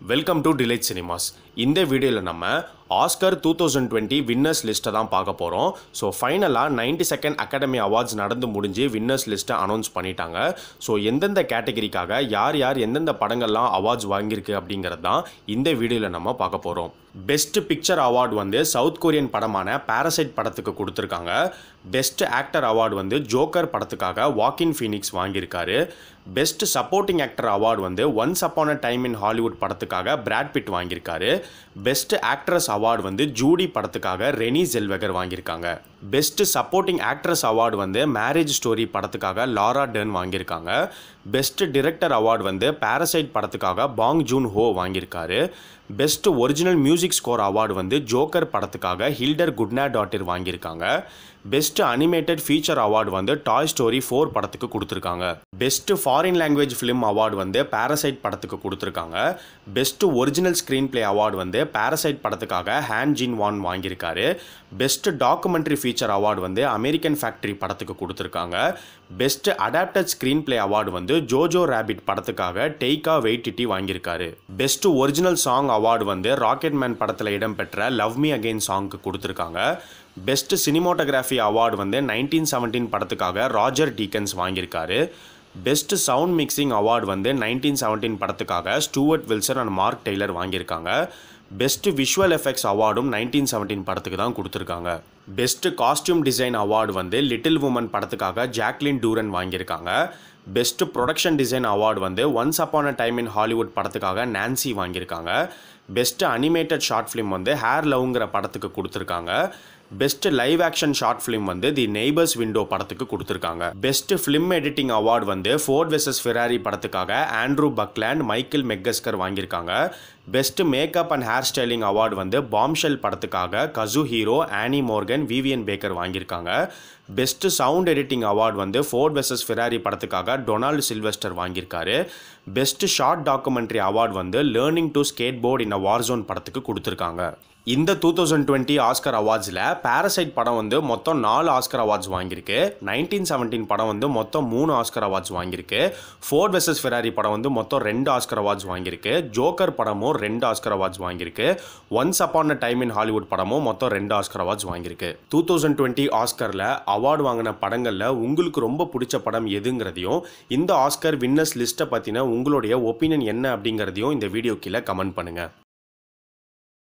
welcome to delight cinemas இந்த வீடியோவில் நம்ம Oscar two thousand twenty winners லிஸ்ட்டை தான் பார்க்க போகிறோம் ஸோ ஃபைனலாக 92nd செகண்ட் அகாடமி அவார்ட்ஸ் நடந்து முடிஞ்சு வின்னர்ஸ் லிஸ்ட்டை அனௌன்ஸ் பண்ணிட்டாங்க ஸோ எந்தெந்த கேட்டகரிக்காக யார் யார் எந்தெந்த படங்கள்லாம் அவார்ட்ஸ் வாங்கியிருக்கு அப்படிங்கிறது தான் இந்த வீடியோவில் நம்ம பார்க்க போகிறோம் பெஸ்ட் பிக்சர் அவார்டு வந்து சவுத் கொரியன் படமான பாரசைட் படத்துக்கு கொடுத்துருக்காங்க பெஸ்ட் ஆக்டர் அவார்டு வந்து ஜோக்கர் படத்துக்காக வாக்கின் ஃபீனிக்ஸ் வாங்கியிருக்காரு பெஸ்ட் சப்போர்ட்டிங் ஆக்டர் அவார்டு வந்து once upon a time in Hollywood படத்துக்காக பிராட் பிட் வாங்கியிருக்காரு பெஸ்ட் ஆக்ட்ரஸ் அவார்டு வந்து ஜூடி படத்துக்காக ரெனி ஜெல்வெகர் வாங்கியிருக்காங்க பெஸ்ட் சப்போர்ட்டிங் ஆக்ட்ரஸ் அவார்டு வந்து மேரேஜ் ஸ்டோரி படத்துக்காக லாரா டர்ன் வாங்கியிருக்காங்க பெஸ்ட் டிரெக்டர் அவார்டு வந்து பாரசைட் படத்துக்காக பாங் ஜூன் ஹோ வாங்கியிருக்காரு best original music score award வந்து ஜோக்கர் படத்துக்காக ஹில்டர் குட்னா டாட்டிர் வாங்கியிருக்காங்க பெஸ்ட் அனிமேட்டட் ஃபீச்சர் அவார்டு வந்து டாய் ஸ்டோரி ஃபோர் படத்துக்கு கொடுத்துருக்காங்க best foreign language film award வந்து பாரசைட் படத்துக்கு கொடுத்துருக்காங்க best original screenplay award வந்து பாரசைட் படத்துக்காக ஹேன் ஜின் வான் வாங்கியிருக்காரு பெஸ்ட் டாக்குமெண்ட்ரி ஃபீச்சர் அவார்டு வந்து அமெரிக்கன் ஃபேக்டரி படத்துக்கு கொடுத்துருக்காங்க best adapted screenplay award வந்து ஜோஜோ ரேபிட் படத்துக்காக டெய்கா வெயிட்டிட்டி வாங்கியிருக்காரு பெஸ்ட் ஒரிஜினல் சாங் அவார்டு வந்து ராக்கெட் மேன் படத்தில் இடம்பெற்ற லவ் மீ அகெயின் சாங்க்கு கொடுத்துருக்காங்க பெஸ்ட் சினிமோட்டோகிராஃபி அவார்டு வந்து நைன்டீன் செவன்டீன் படத்துக்காக ராஜர் டீக்கன்ஸ் வாங்கியிருக்காரு பெஸ்ட் சவுண்ட் மிக்சிங் அவார்டு வந்து நைன்டீன் செவன்டீன் படத்துக்காக Stuart Wilson and Mark Taylor வாங்கியிருக்காங்க பெஸ்ட் விஷுவல் எஃபெக்ட்ஸ் அவார்டும் நைன்டீன் செவன்டீன் படத்துக்கு தான் கொடுத்துருக்காங்க பெஸ்ட் காஸ்டியூம் டிசைன் அவார்டு வந்து லிட்டில் உமன் படத்துக்காக ஜாக்லின் டூரன் வாங்கியிருக்காங்க பெஸ்ட் ப்ரொடக்ஷன் டிசைன் அவார்டு வந்து once upon a time in Hollywood படத்துக்காக நான்சி வாங்கியிருக்காங்க பெஸ்ட் அனிமேட்டட் ஷார்ட் ஃபிலிம் வந்து ஹேர் லவ்ங்கிற படத்துக்கு கொடுத்துருக்காங்க best live action short film வந்து தி நெய்பர்ஸ் விண்டோ படத்துக்கு கொடுத்துருக்காங்க பெஸ்ட் ஃபிலிம் எடிட்டிங் அவார்டு வந்து ஃபோர்ட் வெசஸ் ஃபெராரி படத்துக்காக ஆண்ட்ரூ பக்லேண்ட் மைக்கேல் மெக்கஸ்கர் வாங்கியிருக்காங்க best makeup and hair styling award வந்து பாம்ஷெல் படத்துக்காக Kazu Hiro Anne Morgan Vivian Baker வாங்கியிருக்காங்க best sound editing award வந்து Ford versus Ferrari படத்துக்காக Donald Sylvester வாங்கியிருக்காரு best short documentary award வந்து learning to skateboard in a warzone படத்துக்கு கொடுத்துருக்காங்க இந்த டூ தௌசண்ட் டுவெண்ட்டி ஆஸ்கர் அவார்ட்ஸில் பாரசைட் படம் வந்து மொத்தம் நாலு ஆஸ்கர் அவார்ட்ஸ் வாங்கியிருக்கு நைன்டீன் செவன்டீன் படம் வந்து மொத்தம் மூணு ஆஸ்கர் அவார்ட்ஸ் வாங்கியிருக்கு ஃபோர்ட் வெசஸ் ஃபெராரி படம் வந்து மொத்தம் ரெண்டு ஆஸ்கர் அவார்ட்ஸ் வாங்கியிருக்கு ஜோக்கர் படமும் ரெண்டு ஆஸ்கர் அவார்ட்ஸ் வாங்கியிருக்கு once upon a time in Hollywood படமும் மொத்தம் ரெண்டு ஆஸ்கர் அவார்ட்ஸ் வாங்கியிருக்கு டூ தௌசண்ட் டுவெண்ட்டி ஆஸ்கரில் அவார்டு வாங்கின படங்களில் உங்களுக்கு ரொம்ப பிடிச்ச படம் எதுங்கிறதையும் இந்த ஆஸ்கர் வின்னர்ஸ் லிஸ்ட்டை பற்றின உங்களுடைய ஒப்பீனியன் என்ன அப்படிங்கிறதையும் இந்த வீடியோ கீழே கமெண்ட் பண்ணுங்கள்